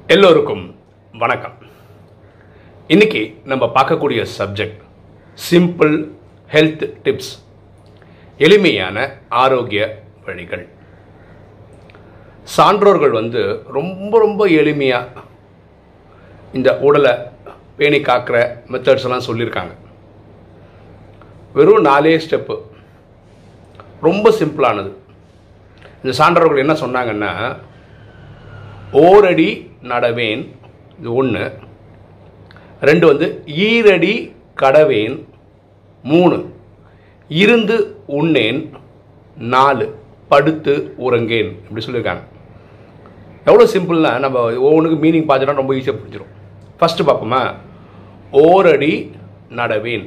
எல்லோருக்கும் வணக்கம் இன்னைக்கு நம்ம பார்க்கக்கூடிய சப்ஜெக்ட் சிம்பிள் ஹெல்த் டிப்ஸ் எளிமையான ஆரோக்கிய வழிகள் சான்றோர்கள் வந்து ரொம்ப ரொம்ப எளிமையாக இந்த உடலை பேணி காக்கிற மெத்தட்ஸ் எல்லாம் சொல்லியிருக்காங்க வெறும் நாலே ஸ்டெப்பு ரொம்ப சிம்பிளானது இந்த சான்றோர்கள் என்ன சொன்னாங்கன்னா ஓரடி நடவேன் இது ஒன்று ரெண்டு வந்து ஈரடி கடவேன் மூணு இருந்து உண்ணேன் நாலு படுத்து உறங்கேன் இப்படி சொல்லியிருக்காங்க எவ்வளோ சிம்பிள்னா நம்ம ஒவ்வொன்றுக்கு மீனிங் பார்த்துட்டா ரொம்ப ஈஸியாக புரிஞ்சிடும் ஃபஸ்ட்டு பார்ப்போமா ஓரடி நடவேன்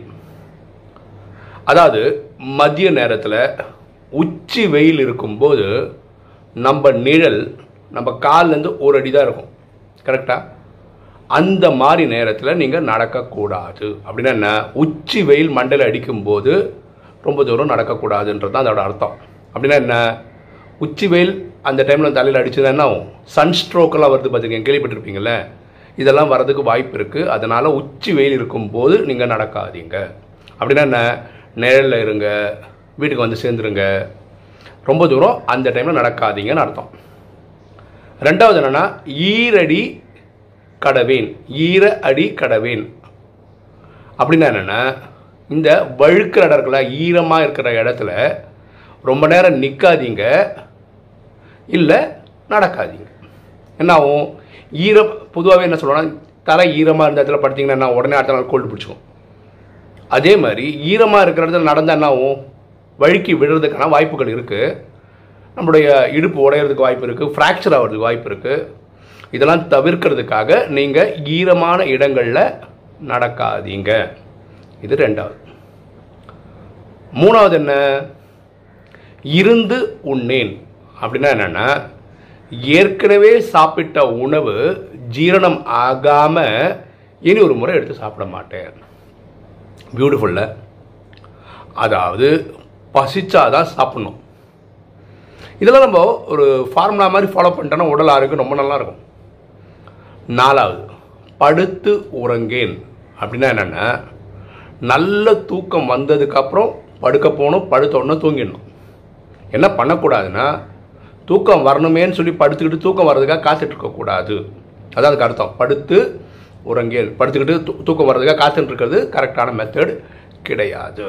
அதாவது மதிய நேரத்தில் உச்சி வெயில் இருக்கும்போது நம்ம நிழல் நம்ம கால்லேருந்து ஒரு அடி தான் இருக்கும் கரெக்டாக அந்த மாதிரி நேரத்தில் நீங்கள் நடக்கக்கூடாது அப்படின்னா என்ன உச்சி வெயில் மண்டல அடிக்கும்போது ரொம்ப தூரம் நடக்கக்கூடாதுன்றது தான் அதோட அர்த்தம் அப்படின்னா என்ன உச்சி வெயில் அந்த டைமில் தலையில் அடிச்சதுன்னா என்ன ஆகும் சன் ஸ்ட்ரோக்கெல்லாம் வருது பார்த்துருக்கீங்க கேள்விப்பட்டிருப்பீங்கள்ல இதெல்லாம் வரதுக்கு வாய்ப்பு இருக்குது அதனால் உச்சி வெயில் இருக்கும்போது நீங்கள் நடக்காதீங்க அப்படின்னா என்ன நிழலில் இருங்க வீட்டுக்கு வந்து சேர்ந்துருங்க ரொம்ப தூரம் அந்த டைமில் நடக்காதீங்கன்னு அர்த்தம் ரெண்டாவது என்னென்னா ஈரடி கடவேன் ஈர அடி கடவேன் அப்படின்னா என்னென்னா இந்த வழுக்கிற இடம் இருக்குல்ல ஈரமாக இருக்கிற இடத்துல ரொம்ப நேரம் நிற்காதீங்க இல்லை நடக்காதீங்க என்ன ஆகும் ஈரம் பொதுவாகவே என்ன சொல்லுவாங்கன்னா தலை ஈரமாக இருந்த இடத்துல படுத்தீங்கன்னா என்ன உடனே அடுத்த நாள் கோல்டு பிடிச்சிக்கும் அதே மாதிரி ஈரமாக இருக்கிற இடத்துல நடந்தால் என்ன ஆகும் வழுக்கி விழுறதுக்கான வாய்ப்புகள் இருக்குது நம்மளுடைய இடுப்பு உடையிறதுக்கு வாய்ப்பு இருக்குது ஃப்ராக்சர் ஆகிறதுக்கு வாய்ப்பு இருக்குது இதெல்லாம் தவிர்க்கிறதுக்காக நீங்கள் ஈரமான இடங்களில் நடக்காதீங்க இது ரெண்டாவது மூணாவது என்ன இருந்து உண்ணேன் அப்படின்னா என்னென்னா ஏற்கனவே சாப்பிட்ட உணவு ஜீரணம் ஆகாமல் இனி ஒரு முறை எடுத்து சாப்பிட மாட்டேன் பியூட்டிஃபுல்ல அதாவது பசிச்சாதான் சாப்பிடணும் இதெல்லாம் நம்ம ஒரு ஃபார்முலா மாதிரி ஃபாலோ பண்ணிட்டோன்னா உடல் ஆரோக்கியம் ரொம்ப நல்லா இருக்கும் நாலாவது படுத்து உறங்கேன் அப்படின்னா என்னென்னா நல்ல தூக்கம் வந்ததுக்கப்புறம் படுக்க போகணும் படுத்த உடனே தூங்கிடணும் என்ன பண்ணக்கூடாதுன்னா தூக்கம் வரணுமேன்னு சொல்லி படுத்துக்கிட்டு தூக்கம் வர்றதுக்காக காத்துட்டு இருக்கக்கூடாது அதான் அதுக்கு அர்த்தம் படுத்து உறங்கேன் படுத்துக்கிட்டு தூ- தூக்கம் வர்றதுக்காக காத்துட்டு இருக்கிறது கரெக்டான மெத்தட் கிடையாது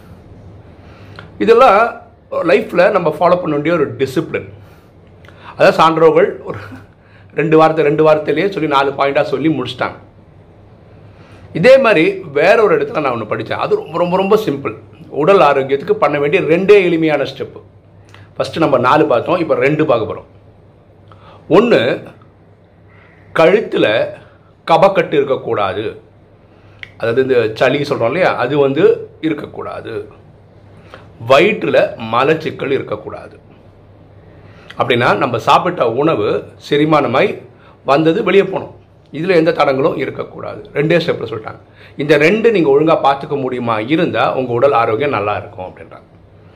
இதெல்லாம் லைஃப்பில் நம்ம ஃபாலோ பண்ண வேண்டிய ஒரு டிசிப்ளின் அதாவது சான்றோர்கள் ஒரு ரெண்டு வாரத்தை ரெண்டு வாரத்திலேயே சொல்லி நாலு பாயிண்டாக சொல்லி முடிச்சிட்டாங்க இதே மாதிரி வேற ஒரு இடத்துல நான் ஒன்று படித்தேன் அது ரொம்ப ரொம்ப ரொம்ப சிம்பிள் உடல் ஆரோக்கியத்துக்கு பண்ண வேண்டிய ரெண்டே எளிமையான ஸ்டெப்பு ஃபஸ்ட்டு நம்ம நாலு பார்த்தோம் இப்போ ரெண்டு பார்க்க போகிறோம் ஒன்று கழுத்தில் கபக்கட்டு இருக்கக்கூடாது அதாவது இந்த சளி சொல்கிறோம் இல்லையா அது வந்து இருக்கக்கூடாது வயிற்றில் மலச்சிக்கல் இருக்கக்கூடாது அப்படின்னா நம்ம சாப்பிட்ட உணவு செரிமானமாய் வந்தது வெளியே போகணும் இதில் எந்த தடங்களும் இருக்கக்கூடாது ரெண்டே ஸ்டெப்பில் சொல்லிட்டாங்க இந்த ரெண்டு நீங்கள் ஒழுங்காக பார்த்துக்க முடியுமா இருந்தால் உங்கள் உடல் ஆரோக்கியம் நல்லா இருக்கும் அப்படின்றாங்க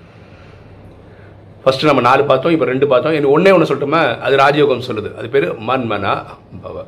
ஃபஸ்ட்டு நம்ம நாலு பார்த்தோம் இப்போ ரெண்டு பார்த்தோம் இன்னும் ஒன்றே ஒன்று சொல்லட்டுமா அது ராஜயோகம் சொல்லுது அது பேர் மன்மனா பவ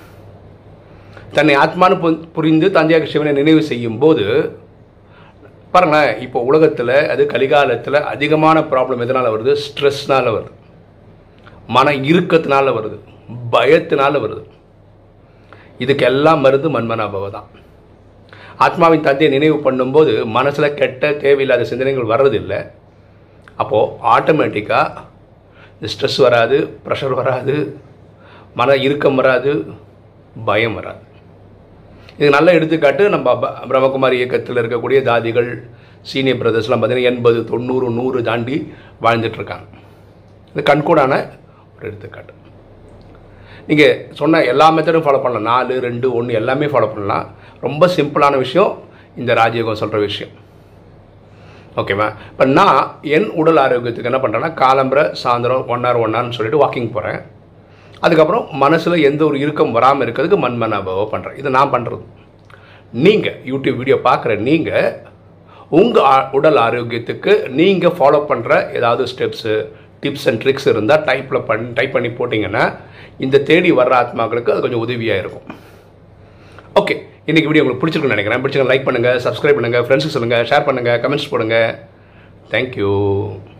தன்னை ஆத்மானு புரி- புரிந்து தந்தையாக சிவனை நினைவு செய்யும் போது பாருங்களேன் இப்போ உலகத்தில் அது கலிகாலத்தில் அதிகமான ப்ராப்ளம் எதனால் வருது ஸ்ட்ரெஸ்னால வருது மன இறுக்கத்தினால வருது பயத்தினால வருது இதுக்கெல்லாம் மருந்து மன்மனாபவ தான் ஆத்மாவின் தந்தையை நினைவு பண்ணும்போது மனசில் கெட்ட தேவையில்லாத சிந்தனைகள் வர்றதில்லை அப்போது ஆட்டோமேட்டிக்காக இந்த ஸ்ட்ரெஸ் வராது ப்ரெஷர் வராது மன இறுக்கம் வராது பயம் வராது இது நல்ல எடுத்துக்காட்டு நம்ம ப- பிரம்மகுமாரி இயக்கத்தில் இருக்கக்கூடிய தாதிகள் சீனியர் பிரதர்ஸ்லாம் பார்த்தீங்கன்னா எண்பது தொண்ணூறு நூறு தாண்டி வாழ்ந்துட்டு இருக்காங்க இது கண்கூடான ஒரு எடுத்துக்காட்டு நீங்கள் சொன்ன எல்லா மெத்தடும் ஃபாலோ பண்ணலாம் நாலு ரெண்டு ஒன்று எல்லாமே ஃபாலோ பண்ணலாம் ரொம்ப சிம்பிளான விஷயம் இந்த ராஜயோகம் சொல்கிற விஷயம் ஓகேவா இப்போ நான் என் உடல் ஆரோக்கியத்துக்கு என்ன பண்ணுறேன்னா காலம்பரை சாயந்தரம் ஒன் ஹவர் ஒன் ஹவர்னு சொல்லிட்டு வாக்கிங் போகிறேன் அதுக்கப்புறம் மனசில் எந்த ஒரு இறுக்கம் வராமல் இருக்கிறதுக்கு மண்மன அபவம் பண்ணுறேன் இது நான் பண்ணுறது நீங்கள் யூடியூப் வீடியோ பார்க்குற நீங்கள் உங்கள் உடல் ஆரோக்கியத்துக்கு நீங்கள் ஃபாலோ பண்ணுற ஏதாவது ஸ்டெப்ஸு டிப்ஸ் அண்ட் ட்ரிக்ஸ் இருந்தால் டைப்பில் பண் டைப் பண்ணி போட்டிங்கன்னா இந்த தேடி வர்ற ஆத்மாக்களுக்கு அது கொஞ்சம் உதவியாக இருக்கும் ஓகே இன்னைக்கு வீடியோ உங்களுக்கு பிடிச்சிருக்குன்னு நினைக்கிறேன் பிடிச்சிருக்க லைக் பண்ணுங்கள் சப்ஸ்கிரைப் பண்ணுங்கள் ஃப்ரெண்ட்ஸுக்கு சொல்லுங்கள் ஷேர் பண்ணுங்கள் கமெண்ட்ஸ் போடுங்க தேங்க்யூ